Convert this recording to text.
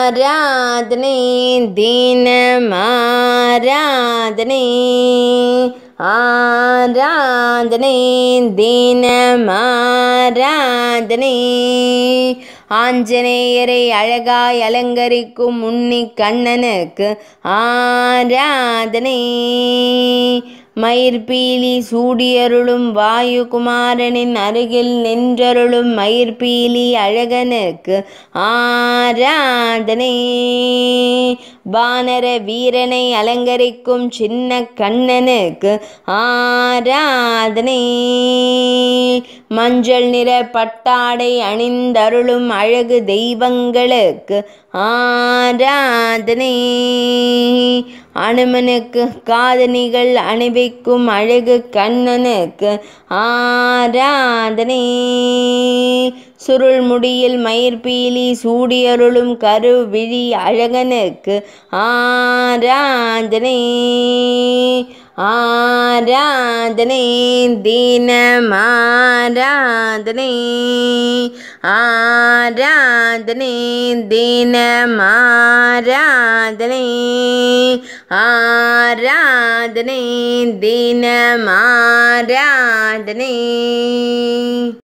ஆராதனை தினமாராதனை ஆராதனை தினமாராதனை ஆஞ்சநேயரை அழகாய் அலங்கரிக்கும் உன்னி கண்ணனுக்கு ஆராதனை மயிர்பீலி சூடியருளும் வாயுகுமாரனின் அருகில் நின்றருளும் மயிர்பீலி அழகனுக்கு ஆராதனை வானர வீரனை அலங்கரிக்கும் சின்ன கண்ணனுக்கு ஆராதனை மஞ்சள் நிற பட்டாடை அணிந்தருளும் அழகு தெய்வங்களுக்கு ஆராதனை அனுமனுக்கு காதணிகள் அணிவிக்கும் அழகு கண்ணனுக்கு ஆராதனை சுருள் முடியில் மயிர்பீலி சூடியருளும் கருவிழி அழகனுக்கு ஆராதனை ஆராதனை தினமாராதனை ஆராதனை தினமாராதனை ஆராதனை தினமாராதனை